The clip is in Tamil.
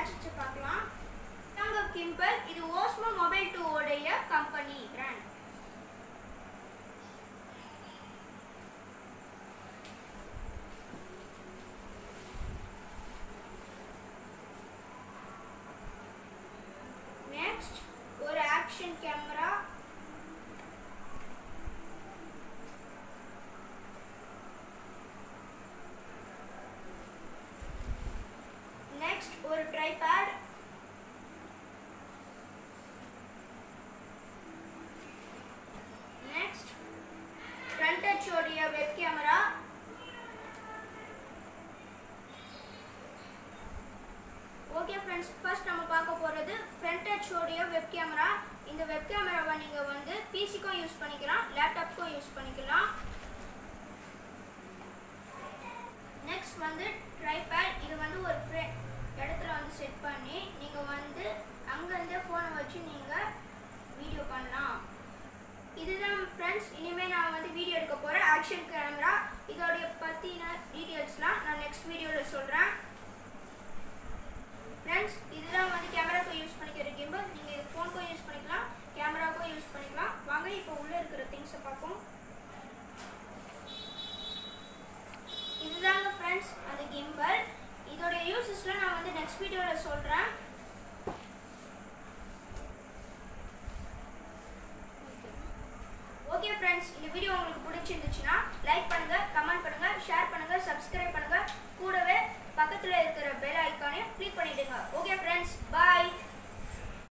கேட்செட்ஸை பார்க்கலாம் நாங்க கிம்பல் இது ஓஸ்மோ மொபைல் டூ உடைய கம்பெனி பிராண்ட் நெக்ஸ்ட் ஒரு ஆக்ஷன் கேமரா நெக்ஸ்ட் ஒரு ட்ரைபேட் நெக்ஸ்ட் ஃப்ரண்ட் டச் உடைய web camera okay friends first நம்ம பார்க்க போகிறது ஃப்ரண்ட் டச் உடைய வெப் கேமரா இந்த வெப் கேமராவை நீங்கள் வந்து பிசிக்கும் யூஸ் பண்ணிக்கலாம் லேப்டாப்க்கும் யூஸ் பண்ணிக்கலாம் நெக்ஸ்ட் வந்து ட்ரைபேட் இது வந்து ஒரு ஃப்ரே- இடத்துல வந்து செட் பண்ணி நீங்கள் வந்து அங்கேருந்தே ஃபோனை வச்சு நீங்கள் வீடியோ பண்ணலாம் இதுதான் ஃப்ரெண்ட்ஸ் இனிமேல் நான் வந்து வீடியோ எடுக்க போகிறேன் ஆக்ஷன் கேமரா இதோடைய பற்றின டீட்டெயில்ஸ்லாம் நான் நெக்ஸ்ட் வீடியோவில் சொல்கிறேன் ஃப்ரெண்ட்ஸ் இதுதான் வந்து கேமராக்கும் யூஸ் பண்ணிக்கிற கிம்பல் நீங்கள் இது ஃபோனுக்கும் யூஸ் பண்ணிக்கலாம் கேமராவுக்கும் யூஸ் பண்ணிக்கலாம் வாங்க இப்போ உள்ளே இருக்கிற திங்ஸை பார்ப்போம் இதுதாங்க ஃப்ரெண்ட்ஸ் அந்த கிம்பல் இதோட யூசஸ்லாம் நான் வந்து நெக்ஸ்ட் வீடியோவில் சொல்கிறேன் ஓகே ஃப்ரெண்ட்ஸ் இந்த வீடியோ உங்களுக்கு பிடிச்சிருந்துச்சுன்னா லைக் பண்ணுங்க கமெண்ட் பண்ணுங்க ஷேர் பண்ணுங்க சப்ஸ்கிரைப் பண்ணுங்க